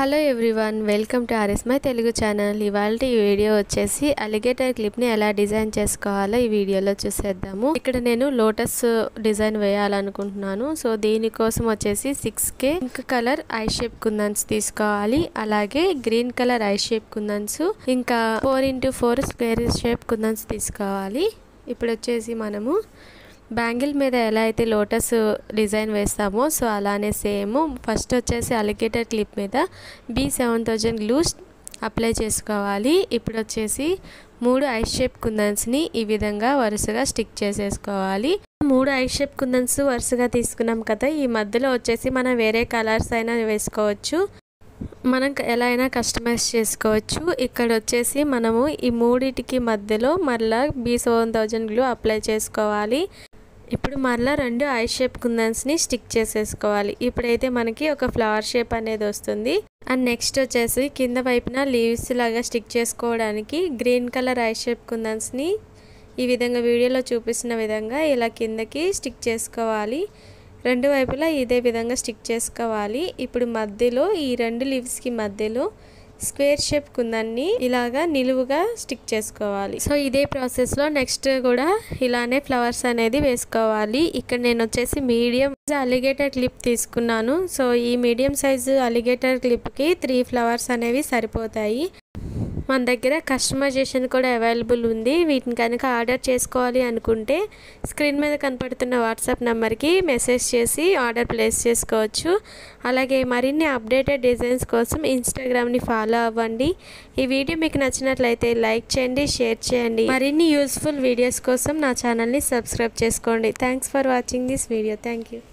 hello everyone welcome to RS my Telugu channel ఇవాళ ఈ video వచ్చేసి అలిగేటర్ క్లిప్ని ఎలా డిజైన్ చేసుకోవాలో ఈ వీడియోలో చూసేద్దాము ఇక్కడ నేను లోటస్ డిజైన్ వేయాలనుకుంటున్నాను సో దీనికోసం వచ్చేసి six K pink colour eye shape kundans తీసుకోవాలి అలాగే green colour eye shape kundans ఇంకా four into four square shape kundans తీసుకోవాలి ఇప్పుడు వచ్చేసి మనము బ్యాంగిల్ మీద ఎలా అయితే లోటస్ డిజైన్ వేస్తామో సో అలానే సేమ్ ఫస్ట్ వచ్చేసి అలిగేటర్ క్లిప్ మీద B seven thousand glues apply చేసుకోవాలి ఇప్పుడు వచ్చేసి మూడు ఐ షేప్ కుందన్స్ని ఈ విధంగా వరుసగా స్టిక్ చేసేసుకోవాలి మూడు ఐ షేప్ కుందన్స్ వరుసగా తీసుకున్నాం కదా ఈ మధ్యలో వచ్చేసి మనం వేరే కలర్స్ అయినా వేసుకోవచ్చు మనం ఎలా అయినా కస్టమైజ్ చేసుకోవచ్చు ఇక్కడ వచ్చేసి మనము ఈ మూడిటికి మధ్యలో మరలా B seven thousand glue apply చేసుకోవాలి ఇప్పుడు మరలా రెండు ఐ షేప్ కుందన్స్ని స్టిక్ చేసేసుకోవాలి ఇప్పుడైతే మనకి ఒక ఫ్లవర్ షేప్ అనేది వస్తుంది అండ్ నెక్స్ట్ వచ్చేసి కింద వైపున లీవ్స్ లాగా స్టిక్ చేసుకోవడానికి గ్రీన్ కలర్ ఐ షేప్ కుందన్స్ని ఈ విధంగా వీడియోలో చూపిస్తున్న విధంగా ఇలా కిందకి స్టిక్ చేసుకోవాలి రెండు వైపులా ఇదే విధంగా స్టిక్ చేసుకోవాలి ఇప్పుడు మధ్యలో ఈ రెండు లీవ్స్కి మధ్యలో స్క్వేర్ షేప్ కుందాన్ని ఇలాగా నిలువుగా స్టిక్ చేసుకోవాలి సో ఇదే ప్రాసెస్లో నెక్స్ట్ కూడా ఇలానే ఫ్లవర్స్ అనేది వేసుకోవాలి ఇక్కడ నేను వచ్చేసి మీడియం అలిగేటర్ క్లిప్ తీసుకున్నాను సో ఈ మీడియం సైజు అలిగేటర్ క్లిప్కి త్రీ ఫ్లవర్స్ అనేవి సరిపోతాయి మన దగ్గర కస్టమైజేషన్ కూడా అవైలబుల్ ఉంది వీటిని కనుక ఆర్డర్ చేసుకోవాలి అనుకుంటే స్క్రీన్ మీద కనపడుతున్న వాట్సాప్ నెంబర్కి మెసేజ్ చేసి ఆర్డర్ ప్లేస్ చేసుకోవచ్చు అలాగే మరిన్ని అప్డేటెడ్ డిజైన్స్ కోసం ఇన్స్టాగ్రామ్ని ఫాలో అవ్వండి ఈ వీడియో మీకు నచ్చినట్లయితే లైక్ చేయండి షేర్ చేయండి మరిన్ని యూస్ఫుల్ వీడియోస్ కోసం నా ఛానల్ని సబ్స్క్రైబ్ చేసుకోండి thanks for watching this video thank you